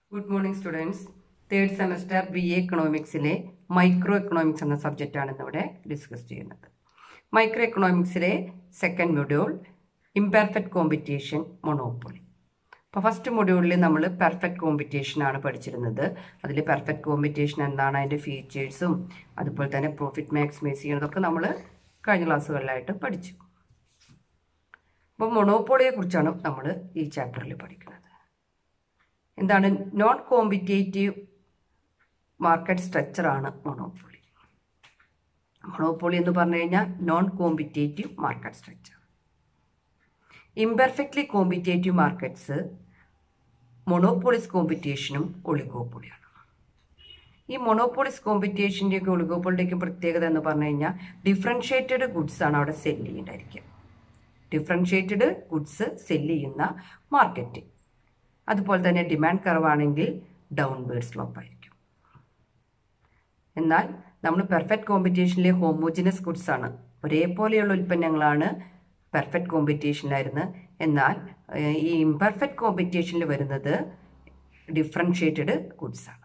good morning students third semester B A എക്കണോമിക്സിലെ micro economics എന്ന സബ്ജക്റ്റാണ് ഇന്നിവിടെ ഡിസ്കസ് ചെയ്യുന്നത് മൈക്രോ എക്കണോമിക്സിലെ second module imperfect competition monopoly അപ്പോൾ ഫസ്റ്റ് മൊഡ്യൂളിൽ നമ്മൾ പെർഫെക്റ്റ് കോമ്പറ്റീഷൻ ആണ് പഠിച്ചിരുന്നത് അതിൽ പെർഫെക്റ്റ് കോമ്പറ്റീഷൻ എന്താണ് അതിൻ്റെ ഫീച്ചേഴ്സും അതുപോലെ തന്നെ പ്രോഫിറ്റ് മാക്സിമൈസ് ചെയ്യുന്നതൊക്കെ നമ്മൾ കഴിഞ്ഞ ക്ലാസ്സുകളിലായിട്ട് പഠിച്ചു അപ്പോൾ മൊണോപ്പൊളിയെ കുറിച്ചാണ് നമ്മൾ ഈ ചാപ്റ്ററിൽ പഠിക്കുന്നത് എന്താണ് നോൺ കോമ്പറ്റേറ്റീവ് മാർക്കറ്റ് സ്ട്രക്ചറാണ് മൊണോപ്പൊളി മൊണോപ്പൊളി എന്ന് പറഞ്ഞു കഴിഞ്ഞാൽ non competitive market structure imperfectly competitive markets monopolistic കോമ്പറ്റീഷനും ഒളിഗോപ്പൊളിയാണ് ഈ മൊണോപ്പൊളിസ് കോമ്പറ്റീഷൻ്റെയൊക്കെ ഒളിഗോപ്പൊളിൻ്റെയൊക്കെ പ്രത്യേകത എന്ന് പറഞ്ഞു കഴിഞ്ഞാൽ ഡിഫറൻഷ്യേറ്റഡ് ഗുഡ്സ് ആണ് അവിടെ സെല് ചെയ്യേണ്ടായിരിക്കുക ഡിഫറൻഷ്യേറ്റഡ് ഗുഡ്സ് സെല് ചെയ്യുന്ന മാർക്കറ്റ് അതുപോലെ തന്നെ ഡിമാൻഡ് കുറവാണെങ്കിൽ ഡൗൺ വേർഡ് സ്ലോപ്പ് ആയിരിക്കും എന്നാൽ നമ്മൾ പെർഫെക്റ്റ് കോമ്പറ്റീഷനിലെ ഹോമോജിനസ് ഗുഡ്സ് ആണ് ഒരേപോലെയുള്ള ഉൽപ്പന്നങ്ങളാണ് പെർഫെക്റ്റ് കോമ്പറ്റീഷനിലായിരുന്നത് എന്നാൽ ഏഹ്, ഈ ഇംപെർഫെക്റ്റ് കോമ്പറ്റീഷനിൽ വരുന്നത് ഡിഫറൻഷ്യേറ്റഡ് ഗുഡ്സ് ആണ്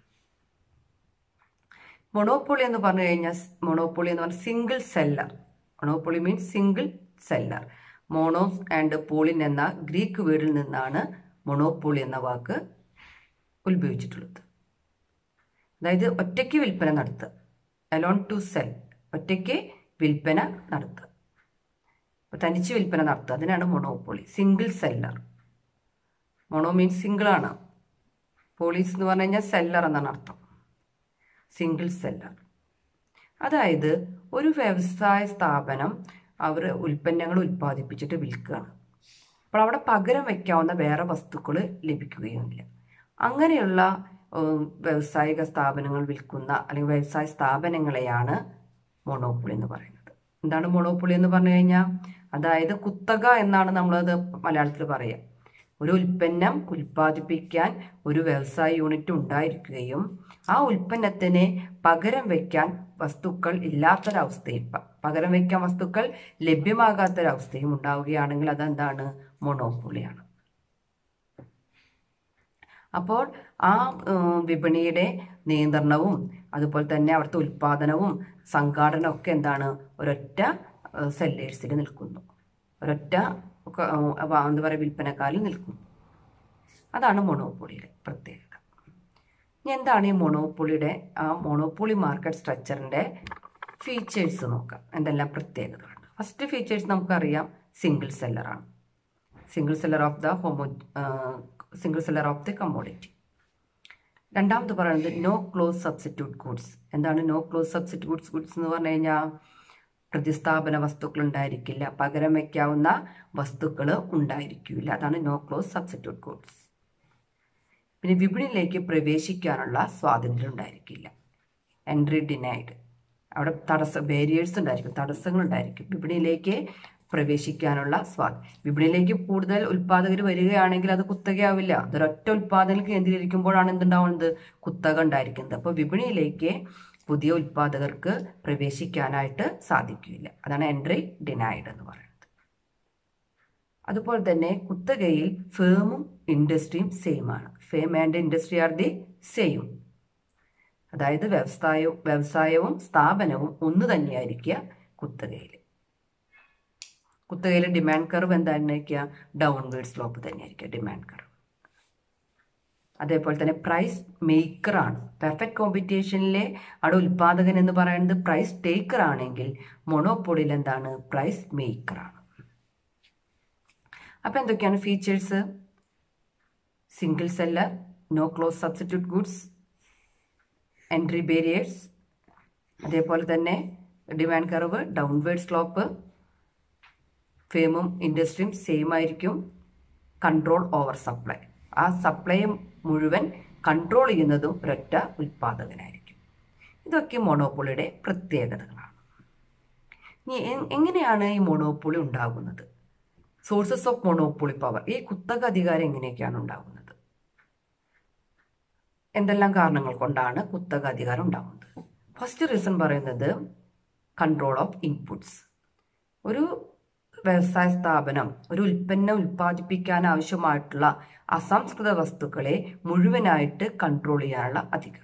മൊണോപ്പൊളി എന്ന് പറഞ്ഞു കഴിഞ്ഞാൽ മൊണോപ്പൊളി എന്ന് പറഞ്ഞാൽ single seller monopoly means single seller monos and polein എന്ന ഗ്രീക്ക് വേർഡിൽ നിന്നാണ് മൊണോപ്പൊളി എന്ന വാക്ക് ഉത്ഭവിച്ചിട്ടുള്ളത് അതായത് ഒറ്റയ്ക്ക് വിൽപ്പന നടത്തുക അലോൺ ടു സെൽ ഒറ്റയ്ക്ക് വിൽപ്പന നടത്തുക അപ്പോൾ തനിച്ച് വിൽപ്പന നടത്തുക അതിനാണ് monopoly single seller mono means single ആണ് പോളീസ് എന്ന് പറഞ്ഞു കഴിഞ്ഞാൽ സെല്ലർ എന്നാണ് അർത്ഥം സിംഗിൾ സെല്ലർ അതായത് ഒരു വ്യവസായ സ്ഥാപനം അവർ ഉൽപ്പന്നങ്ങൾ ഉൽപ്പാദിപ്പിച്ചിട്ട് വിൽക്കുകയാണ് അപ്പോൾ അവിടെ പകരം വയ്ക്കാവുന്ന വേറെ വസ്തുക്കൾ ലഭിക്കുകയുമില്ല അങ്ങനെയുള്ള ഉം, വ്യാവസായിക സ്ഥാപനങ്ങൾ വിൽക്കുന്ന അല്ലെങ്കിൽ വ്യവസായ സ്ഥാപനങ്ങളെയാണ് മൊണോപ്പൊളി എന്ന് പറയുന്നത് എന്താണ് മൊണോപ്പൊളി എന്ന് പറഞ്ഞു കഴിഞ്ഞാൽ അതായത് കുത്തക എന്നാണ് നമ്മളത് മലയാളത്തിൽ പറയുക ഒരു ഉൽപ്പന്നം ഉൽപ്പാദിപ്പിക്കാൻ ഒരു വ്യവസായ യൂണിറ്റ് ഉണ്ടായിരിക്കുകയും ആ ഉൽപ്പന്നത്തിന് പകരം വയ്ക്കാൻ വസ്തുക്കൾ ഇല്ലാത്തൊരവസ്ഥയും പ- പകരം വയ്ക്കാൻ വസ്തുക്കൾ ലഭ്യമാകാത്തൊരവസ്ഥയും ഉണ്ടാവുകയാണെങ്കിൽ അതെന്താണ് മൊണോപ്പൊളിയാണ് അപ്പോൾ ആ ഉം, വിപണിയുടെ നിയന്ത്രണവും അതുപോലെ തന്നെ അവിടുത്തെ ഉൽപാദനവും സംഘാടനവും ഒക്കെ എന്താണ് ഒരൊറ്റ സെല്ലേഴ്സിൽ നിൽക്കുന്നു ഒരൊറ്റ ക- ഉം, അവ- എന്താ പറയുക വിൽപ്പനക്കാരിൽ നിൽക്കുന്നു അതാണ് മൊണോപ്പൊളിയുടെ പ്രത്യേകത ഇനി എന്താണ് ഈ മൊണോപ്പൊളിയുടെ ആ മൊണോപ്പൊളി മാർക്കറ്റ് സ്ട്രക്ചറിൻ്റെ ഫീച്ചേഴ്സ് നോക്കാം എന്തെല്ലാം പ്രത്യേകതകളുണ്ട് ഫസ്റ്റ് ഫീച്ചേഴ്സ് നമുക്കറിയാം സിംഗിൾ സെല്ലറാണ് single seller of the homo single seller of the commodity രണ്ടാമത് പറയുന്നത് നോ ക്ലോസ് സബ്സ്റ്റിറ്റ്യൂട്ട് ഗുഡ്സ് എന്താണ് no close substitute goods goods എന്ന് പറഞ്ഞു കഴിഞ്ഞാൽ പ്രതിസ്ഥാപന വസ്തുക്കൾ ഉണ്ടായിരിക്കില്ല പകരം വയ്ക്കാവുന്ന വസ്തുക്കൾ ഉണ്ടായിരിക്കില്ല അതാണ് നോ ക്ലോസ് സബ്സ്റ്റിറ്റ്യൂട്ട് ഗുഡ്സ് പിന്നെ വിപണിയിലേക്ക് പ്രവേശിക്കാനുള്ള സ്വാതന്ത്ര്യം ഉണ്ടായിരിക്കില്ല എൻട്രി ഡിനൈഡ് അവിടെ തടസ്സ ബാരിയേഴ്സ് ഉണ്ടായിരിക്കും തടസ്സങ്ങൾ ഉണ്ടായിരിക്കും വിപണിയിലേക്ക് പ്രവേശിക്കാനുള്ള സ്വാ വിപണിയിലേക്ക് കൂടുതൽ ഉൽപാദകർ വരികയാണെങ്കിൽ അത് കുത്തകയാവില്ല അതൊരൊറ്റ ഉൽപാദനം കേന്ദ്രീകരിക്കുമ്പോഴാണ് എന്തുണ്ടാവുന്നത് കുത്തക ഉണ്ടായിരിക്കുന്നത് അപ്പോൾ വിപണിയിലേക്ക് പുതിയ ഉൽപാദകർക്ക് പ്രവേശിക്കാനായിട്ട് സാധിക്കില്ല അതാണ് എൻട്രി ഡിനൈഡ് എന്ന് പറയുന്നത് അതുപോലെ തന്നെ കുത്തകയിൽ ഫേമും ഇൻഡസ്ട്രിയും സെയിം ആണ് firm and industry are the same അതായത് വ്യവസായവും വ്യവസായവും സ്ഥാപനവും ഒന്ന് തന്നെയായിരിക്കുക കുത്തകയിൽ കുത്തകയിലെ ഡിമാൻഡ് കർവ് എന്തായിരിക്കുക ഡൗൺവേർഡ് സ്ലോപ്പ് തന്നെയായിരിക്കുക ഡിമാൻഡ് കർവ് അതേപോലെ തന്നെ പ്രൈസ് മേക്കർ ആണ് പെർഫെക്റ്റ് കോമ്പറ്റീഷനിലെ അവിടെ ഉൽപാദകൻ എന്ന് പറയുന്നത് പ്രൈസ് ടേക്കർ ആണെങ്കിൽ മൊണോപ്പൊളിയിൽ എന്താണ് പ്രൈസ് മേക്കർ ആണ് അപ്പോൾ എന്തൊക്കെയാണ് features single seller no close substitute goods entry barriers അതേപോലെ തന്നെ ഡിമാൻഡ് കർവ് ഡൗൺവേർഡ് സ്ലോപ്പ് ഫേമും ഇൻഡസ്ട്രിയും സെയിം ആയിരിക്കും കൺട്രോൾ ഓവർ സപ്ലൈ ആ സപ്ലൈ മുഴുവൻ കൺട്രോൾ ചെയ്യുന്നതും ഒരൊറ്റ ഉൽപാദകനായിരിക്കും ഇതൊക്കെ മൊണോപ്പൊളിയുടെ പ്രത്യേകതകളാണ് ഇനി എ- എങ്ങനെയാണ് ഈ മൊണോപ്പൊളി ഉണ്ടാകുന്നത് സോഴ്സസ് ഓഫ് മൊണോപ്പൊളി പവർ ഈ കുത്തക അധികാരം എങ്ങനെയൊക്കെയാണ് ഉണ്ടാകുന്നത് എന്തെല്ലാം കാരണങ്ങൾ കൊണ്ടാണ് കുത്തക അധികാരം ഉണ്ടാകുന്നത് ഫസ്റ്റ് റീസൺ പറയുന്നത് കൺട്രോൾ ഓഫ് ഇൻപുട്സ് ഒരു വ്യവസായ സ്ഥാപനം ഒരു ഉൽപ്പന്നം ഉൽപ്പാദിപ്പിക്കാൻ ആവശ്യമായിട്ടുള്ള അസംസ്കൃത വസ്തുക്കളെ മുഴുവനായിട്ട് കൺട്രോൾ ചെയ്യാനുള്ള അധികാരം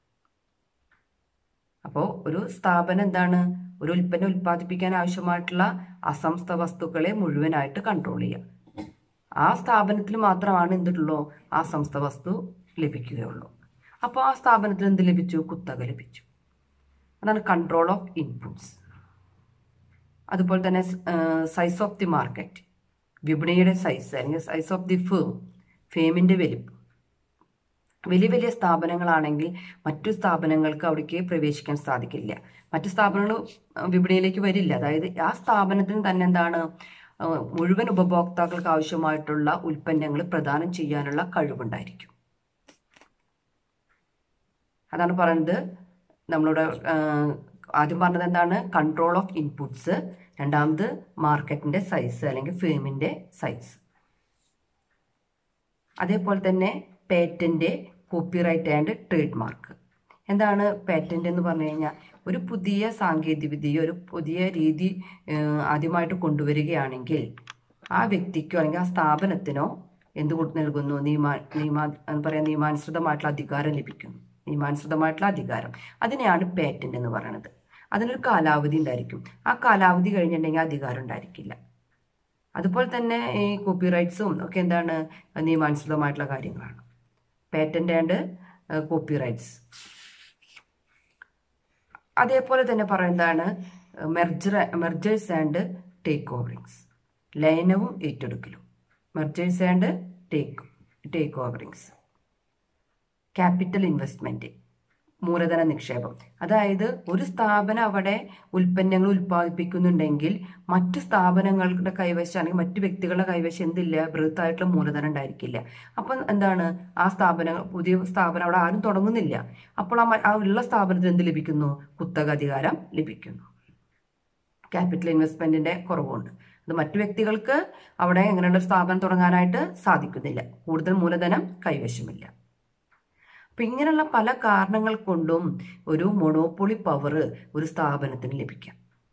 അപ്പോൾ ഒരു സ്ഥാപനം എന്താണ് ഒരു ഉൽപ്പന്നം ഉൽപ്പാദിപ്പിക്കാൻ ആവശ്യമായിട്ടുള്ള അസംസ്കൃത വസ്തുക്കളെ മുഴുവനായിട്ട് കൺട്രോൾ ചെയ്യുക ആ സ്ഥാപനത്തിൽ മാത്രമാണ് എന്തുള്ളൂ ആ സംസ്ഥ വസ്തു ലഭിക്കുകയുള്ളൂ അപ്പോൾ ആ സ്ഥാപനത്തിൽ എന്ത് ലഭിച്ചു കുത്തക ലഭിച്ചു അതാണ് കൺട്രോൾ ഓഫ് ഇൻപുട്സ് അതുപോലെ തന്നെ സൈസ് ഓഫ് ദി മാർക്കറ്റ് വിപണിയുടെ സൈസ് അല്ലെങ്കിൽ സൈസ് ഓഫ് ദി ഫേം ഫേമിൻ്റെ വലിപ്പം വലിയ വലിയ സ്ഥാപനങ്ങളാണെങ്കിൽ മറ്റു സ്ഥാപനങ്ങൾക്ക് അവിടേക്ക് പ്രവേശിക്കാൻ സാധിക്കില്ല മറ്റു സ്ഥാപനങ്ങൾ വിപണിയിലേക്ക് വരില്ല അതായത് ആ സ്ഥാപനത്തിന് തന്നെ എന്താണ് മുഴുവൻ ഉപഭോക്താക്കൾക്ക് ആവശ്യമായിട്ടുള്ള ഉൽപ്പന്നങ്ങൾ പ്രദാനം ചെയ്യാനുള്ള കഴിവുണ്ടായിരിക്കും അതാണ് പറയുന്നത് നമ്മളുടെ ആദ്യം പറഞ്ഞത് എന്താണ് കൺട്രോൾ ഓഫ് ഇൻപുട്സ് രണ്ടാമത് മാർക്കറ്റിന്റെ സൈസ് അല്ലെങ്കിൽ ഫേമിന്റെ സൈസ് അതേപോലെ തന്നെ patent copyright and trademark എന്താണ് പേറ്റന്റ് എന്ന് പറഞ്ഞു കഴിഞ്ഞാൽ ഒരു പുതിയ സാങ്കേതികവിദ്യയോ ഒരു പുതിയ രീതി ആദ്യമായിട്ട് കൊണ്ടുവരികയാണെങ്കിൽ ആ വ്യക്തിക്കോ അല്ലെങ്കിൽ ആ സ്ഥാപനത്തിനോ എന്ത് നൽകുന്നു നിയമാ നിയമാ പറയാ നിയമാനുസൃതമായിട്ടുള്ള അധികാരം ലഭിക്കുന്നു നിയമാനുസൃതമായിട്ടുള്ള അധികാരം അതിനെയാണ് പേറ്റന്റ് എന്ന് പറയുന്നത് അതിനൊരു കാലാവധി ഉണ്ടായിരിക്കും ആ കാലാവധി കഴിഞ്ഞിട്ടുണ്ടെങ്കിൽ അധികാരം ഉണ്ടായിരിക്കില്ല അതുപോലെ തന്നെ ഈ കോപ്പിറൈറ്റ്സും ഒക്കെ എന്താണ് നിയമാനുസൃതമായിട്ടുള്ള കാര്യങ്ങളാണ് പേറ്റന്റ് ആൻഡ് കോപ്പിറൈറ്റ്സ് അതേപോലെ തന്നെ പറയുന്നതാണ് merger mergers and take overings ലയനവും ഏറ്റെടുക്കലും mergers and take take overings capital investment മൂലധന നിക്ഷേപം അതായത് ഒരു സ്ഥാപനം അവിടെ ഉൽപ്പന്നങ്ങൾ ഉൽപ്പാദിപ്പിക്കുന്നുണ്ടെങ്കിൽ മറ്റു സ്ഥാപനങ്ങളുടെ കൈവശം അല്ലെങ്കിൽ മറ്റു വ്യക്തികളുടെ കൈവശം എന്തില്ല ബൃഹത്തായിട്ടുള്ള മൂലധനം ഉണ്ടായിരിക്കില്ല അപ്പം എന്താണ് ആ സ്ഥാപനം പുതിയ സ്ഥാപനം അവിടെ ആരും തുടങ്ങുന്നില്ല അപ്പോൾ ആ ആ ഉള്ള സ്ഥാപനത്തിന് എന്ത് ലഭിക്കുന്നു കുത്തക അധികാരം ലഭിക്കുന്നു ക്യാപിറ്റൽ ഇൻവെസ്റ്റ്മെന്റിന്റെ കുറവുണ്ട് അത് മറ്റു വ്യക്തികൾക്ക് അവിടെ എങ്ങനെയുള്ള സ്ഥാപനം തുടങ്ങാനായിട്ട് സാധിക്കുന്നില്ല കൂടുതൽ മൂലധനം കൈവശമില്ല അപ്പൊ ഇങ്ങനെയുള്ള പല കാരണങ്ങൾ കൊണ്ടും ഒരു മൊണോപ്പൊളി പവർ ഒരു സ്ഥാപനത്തിന് ലഭിക്കാം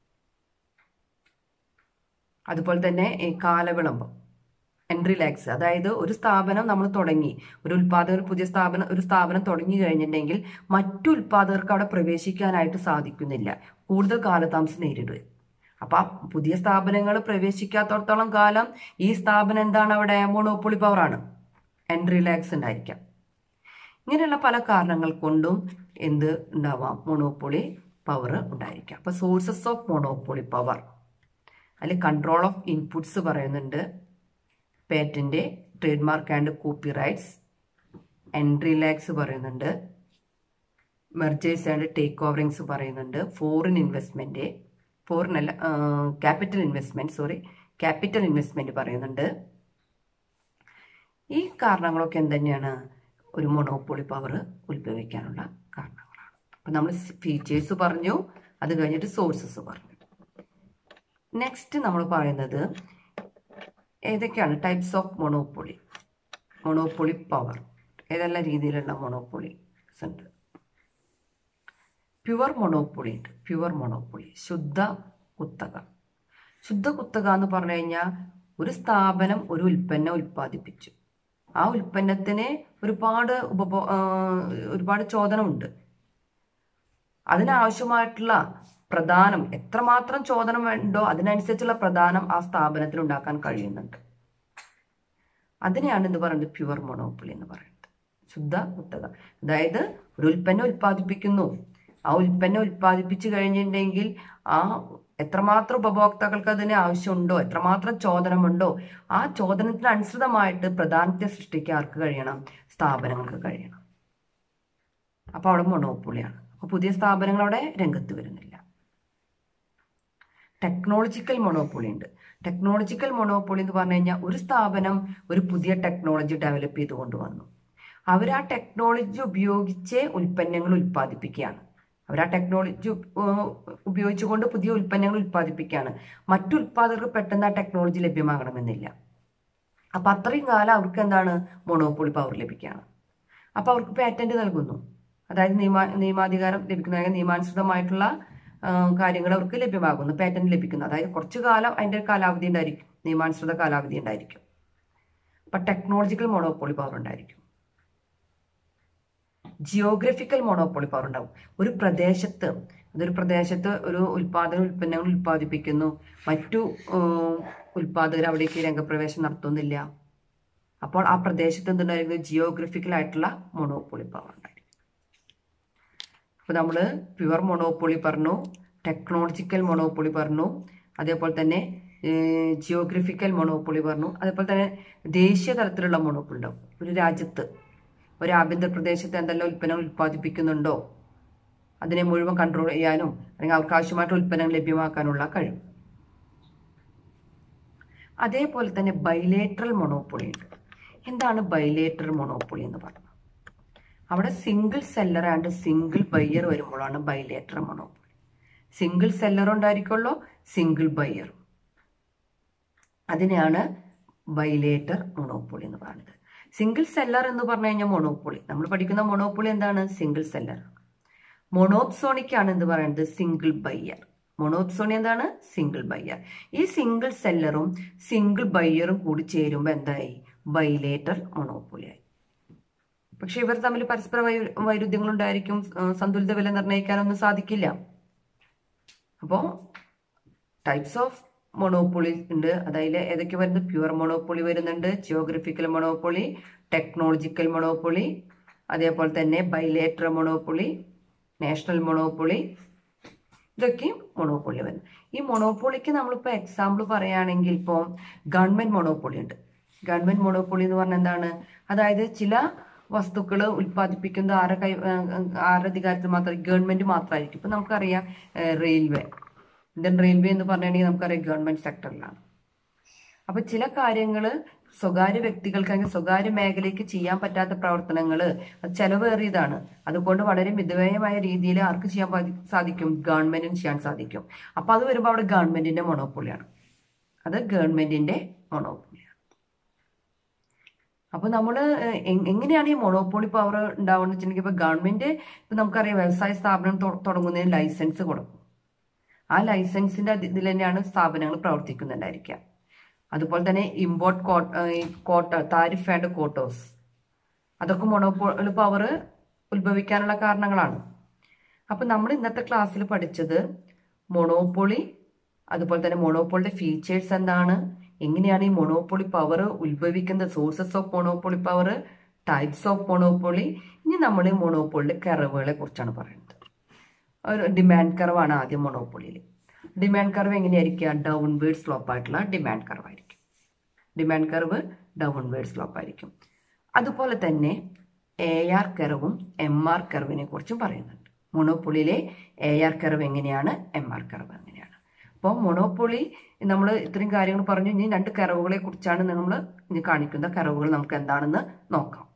അതുപോലെ തന്നെ ഈ കാലവിളംബം എൻട്രി ലാക്സ് അതായത് ഒരു സ്ഥാപനം നമ്മൾ തുടങ്ങി ഒരു ഉൽപാദകർ പുതിയ സ്ഥാപനം ഒരു സ്ഥാപനം തുടങ്ങി കഴിഞ്ഞിട്ടുണ്ടെങ്കിൽ മറ്റു ഉൽപാദകർക്ക് അവിടെ പ്രവേശിക്കാനായിട്ട് സാധിക്കുന്നില്ല കൂടുതൽ കാലതാമസം നേരിടുക അപ്പൊ ആ പുതിയ സ്ഥാപനങ്ങൾ പ്രവേശിക്കാത്തടത്തോളം കാലം ഈ സ്ഥാപനം എന്താണ് അവിടെ മൊണോപ്പൊളി പവറാണ് എൻട്രി ലാക്സ് ഉണ്ടായിരിക്കാം ഇങ്ങനെയുള്ള പല കാരണങ്ങൾ കൊണ്ടും എന്ത് ഉണ്ടാവാം മൊണോപ്പൊളി പവർ ഉണ്ടായിരിക്കാം അപ്പൊ സോഴ്സസ് ഓഫ് മൊണോപ്പൊളി പവർ അതിൽ കൺട്രോൾ ഓഫ് ഇൻപുട്സ് പറയുന്നുണ്ട് patent trademark and copyrights entry lacks പറയുന്നുണ്ട് മെർജേഴ്സ് ആൻഡ് ടേക്ക് ഓവറിങ്സ് പറയുന്നുണ്ട് ഫോറിൻ ഇൻവെസ്റ്റ്മെന്റ് ഫോറിൻ അല്ല capital investment sorry capital investment പറയുന്നുണ്ട് ഈ കാരണങ്ങളൊക്കെ എന്തുതന്നെയാണ് ഒരു മൊണോപ്പൊളി പവർ ഉത്ഭവിക്കാനുള്ള കാരണങ്ങളാണ് അപ്പം നമ്മൾ ഫീച്ചേഴ്സ് പറഞ്ഞു അത് കഴിഞ്ഞിട്ട് സോഴ്സസ് പറഞ്ഞു നെക്സ്റ്റ് നമ്മൾ പറയുന്നത് ഏതൊക്കെയാണ് types of monopoly monopoly power ഏതെല്ലാം രീതിയിലുള്ള മൊണോപ്പൊളീസ് ഉണ്ട് പ്യുവർ മൊണോപ്പൊളി ഉണ്ട് പ്യുവർ മൊണോപ്പൊളി ശുദ്ധ കുത്തക ശുദ്ധ കുത്തക എന്ന് പറഞ്ഞു കഴിഞ്ഞാൽ ഒരു സ്ഥാപനം ഒരു ഉൽപ്പന്നം ഉൽപ്പാദിപ്പിച്ചു ആ ഉൽപ്പന്നത്തിന് ഒരുപാട് ഉപഭോ ഒരുപാട് ചോദനമുണ്ട് അതിനാവശ്യമായിട്ടുള്ള പ്രധാനം എത്രമാത്രം ചോദനം വേണ്ടോ അതിനനുസരിച്ചുള്ള പ്രധാനം ആ സ്ഥാപനത്തിൽ ഉണ്ടാക്കാൻ കഴിയുന്നുണ്ട് അതിനെയാണ് എന്ത് പറയുന്നത് പ്യുവർ മൊണോപ്പൊളി എന്ന് പറയുന്നത് ശുദ്ധ കുത്തക അതായത് ഒരു ഉൽപ്പന്നം ഉൽപ്പാദിപ്പിക്കുന്നു ആ ഉൽപ്പന്നം ഉൽപ്പാദിപ്പിച്ചു കഴിഞ്ഞിട്ടുണ്ടെങ്കിൽ ആ എത്രമാത്രം ഉപഭോക്താക്കൾക്ക് അതിന് ആവശ്യമുണ്ടോ എത്രമാത്രം ചോദനമുണ്ടോ ആ ചോദനത്തിന് അനുസൃതമായിട്ട് പ്രധാനത്തെ സൃഷ്ടിക്കാൻ ആർക്ക് കഴിയണം സ്ഥാപനങ്ങൾക്ക് കഴിയണം അപ്പൊ അവിടെ മൊണോപ്പൊളിയാണ് അപ്പൊ പുതിയ സ്ഥാപനങ്ങൾ അവിടെ രംഗത്ത് വരുന്നില്ല ടെക്നോളജിക്കൽ മൊണോപ്പൊളി ഉണ്ട് ടെക്നോളജിക്കൽ മൊണോപ്പൊളി എന്ന് പറഞ്ഞു കഴിഞ്ഞാൽ ഒരു സ്ഥാപനം ഒരു പുതിയ ടെക്നോളജി ഡെവലപ്പ് ചെയ്ത് കൊണ്ടുവന്നു അവർ ആ ടെക്നോളജി ഉപയോഗിച്ച് ഉൽപ്പന്നങ്ങൾ ഉൽപ്പാദിപ്പിക്കുകയാണ് അവർ ആ ടെക്നോളജി ഉപയോഗിച്ചുകൊണ്ട് പുതിയ ഉൽപ്പന്നങ്ങൾ ഉൽപ്പാദിപ്പിക്കുകയാണ് മറ്റു ഉൽപ്പാദകർക്ക് പെട്ടെന്ന് ആ ടെക്നോളജി ലഭ്യമാകണമെന്നില്ല അപ്പൊ അത്രയും കാലം അവർക്ക് എന്താണ് മൊണോപ്പൊളി പവർ ലഭിക്കുകയാണ് അപ്പൊ അവർക്ക് പാറ്റന്റ് നൽകുന്നു അതായത് നിയമ നിയമാധികാരം ലഭിക്കുന്ന നിയമാനുസൃതമായിട്ടുള്ള കാര്യങ്ങൾ അവർക്ക് ലഭ്യമാകുന്നു പാറ്റന്റ് ലഭിക്കുന്നു അതായത് കുറച്ചു കാലം അതിന്റെ കാലാവധി ഉണ്ടായിരിക്കും നിയമാനുസൃത കാലാവധി ഉണ്ടായിരിക്കും അപ്പൊ ടെക്നോളജിക്കൽ മോണോപോളി പവർ ഉണ്ടായിരിക്കും ജിയോഗ്രഫിക്കൽ മോണോപോളി പവർ ഉണ്ടാവും ഒരു പ്രദേശത്ത് അതൊരു പ്രദേശത്ത് ഒരു ഉൽപാദന ഉൽപ്പന്നങ്ങൾ ഉൽപ്പാദിപ്പിക്കുന്നു മറ്റു ഉൽപാദകർ അവിടേക്ക് രംഗപ്രവേശം നടത്തുന്നില്ല അപ്പോൾ ആ പ്രദേശത്ത് എന്തുണ്ടായിരുന്നു ജിയോഗ്രഫിക്കൽ ആയിട്ടുള്ള മൊണോപ്പൊളി പവർ ഉണ്ടായിരിക്കും അപ്പൊ നമ്മൾ പ്യുവർ മൊണോപ്പൊളി പറഞ്ഞു ടെക്നോളജിക്കൽ മൊണോപ്പൊളി പറഞ്ഞു അതേപോലെ തന്നെ ജിയോഗ്രഫിക്കൽ മൊണോപ്പൊളി പറഞ്ഞു അതേപോലെ തന്നെ ദേശീയ തലത്തിലുള്ള മൊണോപ്പൊളി ഉണ്ടാവും ഒരു രാജ്യത്ത് ഒരു ആഭ്യന്തര പ്രദേശത്ത് എന്തെല്ലാം ഉൽപ്പന്നങ്ങൾ ഉൽപ്പാദിപ്പിക്കുന്നുണ്ടോ അതിനെ മുഴുവൻ കൺട്രോൾ ചെയ്യാനും അല്ലെങ്കിൽ അവർക്ക് ആവശ്യമായിട്ടുള്ള ഉൽപ്പന്നങ്ങൾ ലഭ്യമാക്കാനുള്ള കഴിവ് അതേപോലെ തന്നെ ബൈലേറ്ററൽ മൊണോപ്പൊളി ഉണ്ട് എന്താണ് ബൈലേറ്ററൽ മൊണോപ്പൊളി എന്ന് പറഞ്ഞത് അവിടെ single seller and single buyer വരുമ്പോഴാണ് ബൈലേറ്ററൽ മൊണോപ്പൊളി സിംഗിൾ സെല്ലർ ഉണ്ടായിരിക്കുള്ളൂ സിംഗിൾ ബയ്യറും അതിനെയാണ് ബൈലേറ്റർ മൊണോപ്പൊളി എന്ന് പറയുന്നത് സിംഗിൾ സെല്ലർ എന്ന് പറഞ്ഞു കഴിഞ്ഞാൽ മൊണോപ്പൊളി നമ്മൾ പഠിക്കുന്ന മൊണോപ്പൊളി എന്താണ് സിംഗിൾ സെല്ലർ മൊണോപ്സോണിക് ആണ് എന്ന് പറയുന്നത് സിംഗിൾ ബയ്യർ മൊണോപ്സോണി എന്താണ് സിംഗിൾ ബയ്യർ ഈ സിംഗിൾ സെല്ലറും സിംഗിൾ ബയ്യറും കൂടി ചേരുമ്പോൾ എന്തായി ബൈലേറ്റർ മൊണോപ്പൊളി ആയി പക്ഷെ ഇവർ തമ്മിൽ പരസ്പര വൈരുദ്ധ്യങ്ങൾ ഉണ്ടായിരിക്കും സന്തുലിത വില നിർണ്ണയിക്കാനൊന്നും സാധിക്കില്ല അപ്പോൾ ടൈപ്സ് ഓഫ് മൊണോപ്പൊളി ഉണ്ട് അതായത് ഏതൊക്കെ വരുന്നത് പ്യുവർ മൊണോപ്പൊളി വരുന്നുണ്ട് ജിയോഗ്രഫിക്കൽ മൊണോപ്പൊളി ടെക്നോളജിക്കൽ മൊണോപ്പൊളി അതേപോലെ തന്നെ ബൈലേറ്റർ മൊണോപ്പൊളി നാഷണൽ മൊണോപ്പൊളി ഇതൊക്കെ മൊണോപ്പൊളി വരുന്നു ഈ മൊണോപ്പൊളിക്ക് നമ്മളിപ്പോൾ എക്സാമ്പിൾ പറയുകയാണെങ്കിൽ ഇപ്പോൾ ഗവൺമെന്റ് മൊണോപ്പൊളി ഉണ്ട് ഗവൺമെന്റ് മൊണോപ്പൊളി എന്ന് പറഞ്ഞാൽ എന്താണ് അതായത് ചില വസ്തുക്കൾ ഉൽപ്പാദിപ്പിക്കുന്നത് ആരുടെ കൈ ആരുടെ അധികാരത്തിൽ മാത്രം ഗവൺമെന്റ് മാത്രമായിരിക്കും ഇപ്പൊ നമുക്കറിയാം റെയിൽവേ ഇന്ത്യൻ റെയിൽവേ എന്ന് പറഞ്ഞിട്ടുണ്ടെങ്കിൽ നമുക്കറിയാം ഗവൺമെന്റ് സെക്ടറിലാണ് അപ്പൊ ചില കാര്യങ്ങൾ സ്വകാര്യ വ്യക്തികൾക്ക് അല്ലെങ്കിൽ സ്വകാര്യ മേഖലയ്ക്ക് ചെയ്യാൻ പറ്റാത്ത പ്രവർത്തനങ്ങൾ അത് ചെലവേറിയതാണ് അതുകൊണ്ട് വളരെ മിതവ്യയമായ രീതിയിൽ ആർക്ക് ചെയ്യാൻ പാതി- സാധിക്കും ഗവൺമെന്റിന് ചെയ്യാൻ സാധിക്കും അപ്പൊ അത് വരുമ്പോൾ അവിടെ ഗവൺമെന്റിന്റെ മൊണോപ്പൊളിയാണ് അത് ഗവൺമെന്റിന്റെ മൊണോപ്പൊളിയാണ് അപ്പൊ നമ്മൾ എങ്ങനെയാണ് ഈ മൊണോപ്പൊളി പവർ ഉണ്ടാവുന്നത് വെച്ചിട്ടുണ്ടെങ്കിൽ ഇപ്പൊ ഗവൺമെന്റ് ഇപ്പൊ നമുക്കറിയാം വ്യവസായ സ്ഥാപനം തൊ- തുടങ്ങുന്നതിന് ലൈസൻസ് കൊടുക്കും ആ ലൈസൻസിന്റെ അതി- ഇതിൽ തന്നെയാണ് സ്ഥാപനങ്ങൾ പ്രവർത്തിക്കുന്നുണ്ടായിരിക്കുക അതുപോലെ തന്നെ ഇമ്പോർട്ട് കോട്ട താരിഫ് ആൻഡ് കോട്ടോസ് അതൊക്കെ മൊണോപ്പൊളി പവർ ഉത്ഭവിക്കാനുള്ള കാരണങ്ങളാണ് അപ്പൊ നമ്മൾ ഇന്നത്തെ ക്ലാസ്സിൽ പഠിച്ചത് മൊണോപ്പൊളി അതുപോലെ തന്നെ മൊണോപ്പൊളിയുടെ ഫീച്ചേഴ്സ് എന്താണ് എങ്ങനെയാണ് ഈ മൊണോപ്പൊളി പവർ ഉത്ഭവിക്കുന്നത് sources of monopoly power types of monopoly ഇനി നമ്മൾ മൊണോപ്പൊളിയുടെ കറവുകളെ കുറിച്ചാണ് പറയുന്നത് ഒരു ഡിമാൻഡ് കർവാണ് ആദ്യം മൊണോപ്പൊളിയിൽ ഡിമാൻഡ് കർവ് എങ്ങനെയായിരിക്കുക ഡൗൺ വേർഡ് സ്ലോപ്പ് ആയിട്ടുള്ള ഡിമാൻഡ് കർവ് ആയിരിക്കും demand curve downward slope ആയിരിക്കും അതുപോലെ തന്നെ എ ആർ കർവും എം ആർ കർവിനെ കുറിച്ചും പറയുന്നുണ്ട് മൊണോപ്പൊളിയിലെ എ ആർ കർവ് എങ്ങനെയാണ് എം ആർ കർവ് എങ്ങനെയാണ് അപ്പോൾ മൊണോപ്പൊളി നമ്മൾ ഇത്രയും കാര്യങ്ങൾ പറഞ്ഞു ഇനി രണ്ട് കർവുകളെ കുറിച്ചാണ് നമ്മൾ ഇനി കാണിക്കുന്ന കർവുകൾ നമുക്ക് എന്താണെന്ന് നോക്കാം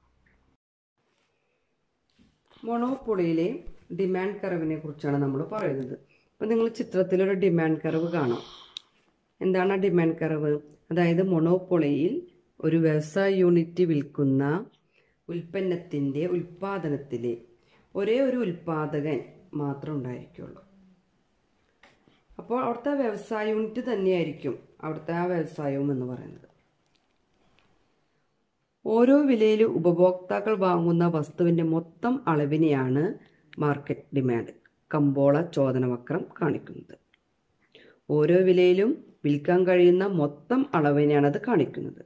മൊണോപ്പൊളിയിലെ ഡിമാൻഡ് കർവിനെ കുറിച്ചാണ് നമ്മൾ പറയുന്നത് അപ്പോൾ നിങ്ങൾ ചിത്രത്തിലൊരു ഡിമാൻഡ് കർവ് കാണാം എന്താണ് ആ ഡിമാൻഡ് കർവ് അതായത് മൊണോപ്പൊളിയിൽ ഒരു വ്യവസായ യൂണിറ്റ് വിൽക്കുന്ന ഉൽപ്പന്നത്തിൻ്റെ ഉൽപ്പാദനത്തിലെ ഒരേ ഒരു ഉൽപ്പാദകൻ മാത്രം ഉണ്ടായിരിക്കുള്ളൂ അപ്പോൾ അവിടുത്തെ വ്യവസായ യൂണിറ്റ് തന്നെയായിരിക്കും അവിടുത്തെ ആ വ്യവസായവും എന്ന് പറയുന്നത് ഓരോ വിലയിൽ ഉപഭോക്താക്കൾ വാങ്ങുന്ന വസ്തുവിൻ്റെ മൊത്തം അളവിനെയാണ് മാർക്കറ്റ് ഡിമാൻഡ് കമ്പോള ചോദനവക്രം കാണിക്കുന്നത് ഓരോ വിലയിലും വിൽക്കാൻ കഴിയുന്ന മൊത്തം അളവിനെയാണ് അത് കാണിക്കുന്നത്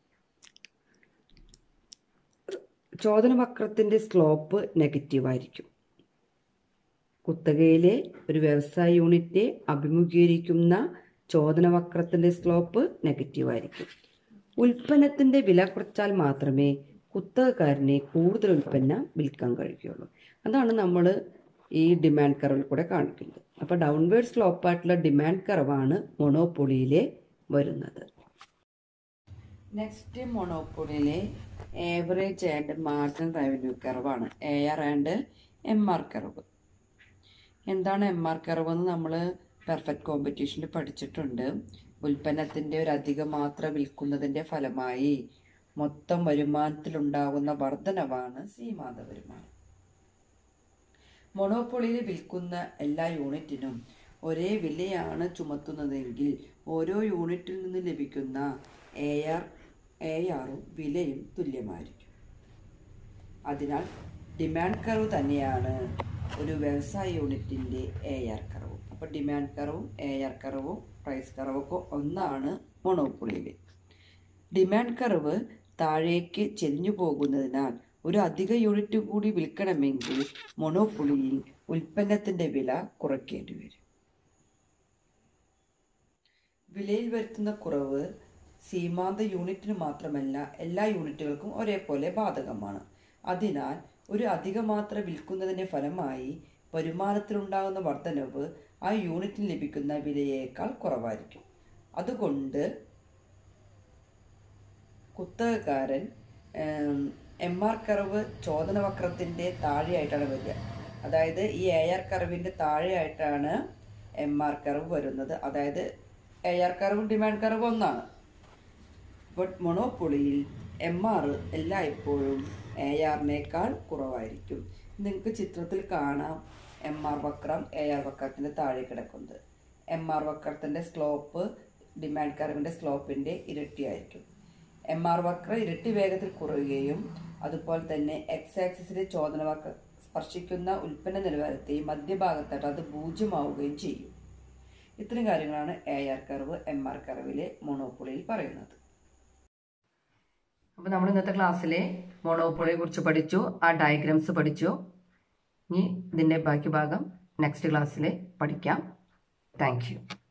ചോദനവക്രത്തിൻ്റെ സ്ലോപ്പ് നെഗറ്റീവ് ആയിരിക്കും കുത്തകയിലെ ഒരു വ്യവസായ യൂണിറ്റ് അഭിമുഖീകരിക്കുന്ന ചോദനവക്രത്തിൻ്റെ സ്ലോപ്പ് നെഗറ്റീവ് ആയിരിക്കും ഉൽപ്പന്നത്തിൻ്റെ വില കുറച്ചാൽ മാത്രമേ കുത്തകക്കാരനെ കൂടുതൽ ഉൽപ്പന്നം വിൽക്കാൻ കഴിയുകയുള്ളൂ അതാണ് നമ്മൾ ഈ ഡിമാൻഡ് കർവിൽ കൂടെ കാണിക്കുന്നത് അപ്പോൾ ഡൗൺവേർഡ് സ്ലോപ്പ് ആയിട്ടുള്ള ഡിമാൻഡ് കർവാണ് മൊണോപ്പൊളിയിലെ വരുന്നത് നെക്സ്റ്റ് മൊണോപ്പൊളിയിലെ ഏവറേജ് ആൻഡ് മാർജിനൽ റവന്യൂ കർവാണ് A R and M R curve എന്താണ് എം ആർ കർവ് എന്ന് നമ്മൾ പെർഫെക്റ്റ് കോമ്പറ്റീഷനിൽ പഠിച്ചിട്ടുണ്ട് ഉൽപ്പന്നത്തിൻ്റെ ഒരു അധിക മാത്ര വിൽക്കുന്നതിൻ്റെ ഫലമായി മൊത്തം വരുമാനത്തിലുണ്ടാകുന്ന വർധനവാണ് സീമാന്ത വരുമാനം മൊണോപ്പൊളിയിൽ വിൽക്കുന്ന എല്ലാ യൂണിറ്റിനും ഒരേ വിലയാണ് ചുമത്തുന്നതെങ്കിൽ ഓരോ യൂണിറ്റിൽ നിന്ന് ലഭിക്കുന്ന എ ആർ എ ആറും വിലയും തുല്യമായിരിക്കും അതിനാൽ ഡിമാൻഡ് കർവ് തന്നെയാണ് ഒരു വ്യവസായ യൂണിറ്റിൻ്റെ എ ആർ കർവും അപ്പോൾ ഡിമാൻഡ് കർവും എ ആർ കർവും പ്രൈസ് കർവൊക്കെ ഒന്നാണ് മൊണോപ്പൊളിയിൽ ഡിമാൻഡ് കർവ് താഴേക്ക് ചെരിഞ്ഞു പോകുന്നതിനാൽ ഒരു അധിക യൂണിറ്റ് കൂടി വിൽക്കണമെങ്കിൽ മൊണോപ്പൊളിയിൽ ഉൽപ്പന്നത്തിന്റെ വില കുറയ്ക്കേണ്ടി വരും വിലയിൽ വരുത്തുന്ന കുറവ് സീമാന്ത യൂണിറ്റിന് മാത്രമല്ല എല്ലാ യൂണിറ്റുകൾക്കും ഒരേപോലെ ബാധകമാണ് അതിനാൽ ഒരു അധിക മാത്ര വിൽക്കുന്നതിന്റെ ഫലമായി വരുമാനത്തിലുണ്ടാകുന്ന വർധനവ് ആ യൂണിറ്റിന് ലഭിക്കുന്ന വിലയേക്കാൾ കുറവായിരിക്കും അതുകൊണ്ട് കുത്തകക്കാരൻ എം ആർ കർവ് ചോദന വക്രത്തിന്റെ താഴെയായിട്ടാണ് വരിക അതായത് ഈ എ ആർ കർവിന്റെ താഴെയായിട്ടാണ് എം ആർ കർവ് വരുന്നത് അതായത് എ ആർ കർവും ഡിമാൻഡ് കർവ് ഒന്നാണ് ബട്ട് മൊണോപ്പൊളിയിൽ എം ആർ എല്ലായ്പ്പോഴും എ ആറിനേക്കാൾ കുറവായിരിക്കും നിങ്ങൾക്ക് ചിത്രത്തിൽ കാണാം എം ആർ വക്രം എ ആർ വക്രത്തിന്റെ താഴെ കിടക്കുന്നത് എം ആർ വക്രത്തിന്റെ സ്ലോപ്പ് ഡിമാൻഡ് കർവിന്റെ സ്ലോപ്പിന്റെ ഇരട്ടിയായിരിക്കും എം ആർ വക്രം ഇരട്ടി വേഗത്തിൽ കുറയുകയും അതുപോലെ തന്നെ എക്സ് ആക്സിസിലെ ചോദന വക്ര സ്പർശിക്കുന്ന ഉൽപ്പന്ന നിലവാരത്തെയും മധ്യഭാഗത്തായിട്ട് അത് പൂജ്യമാവുകയും ചെയ്യും ഇത്തരം കാര്യങ്ങളാണ് A R curve M R കർവിലെ മൊണോപ്പൊളിയിൽ പറയുന്നത് അപ്പോൾ നമ്മൾ ഇന്നത്തെ ക്ലാസ്സിലെ മോണോപ്പൊളിയെ കുറിച്ച് പഠിച്ചു ആ ഡയഗ്രാംസ് പഠിച്ചു ഇനി ഇതിൻ്റെ ബാക്കി ഭാഗം നെക്സ്റ്റ് ക്ലാസ്സിൽ പഠിക്കാം താങ്ക് യു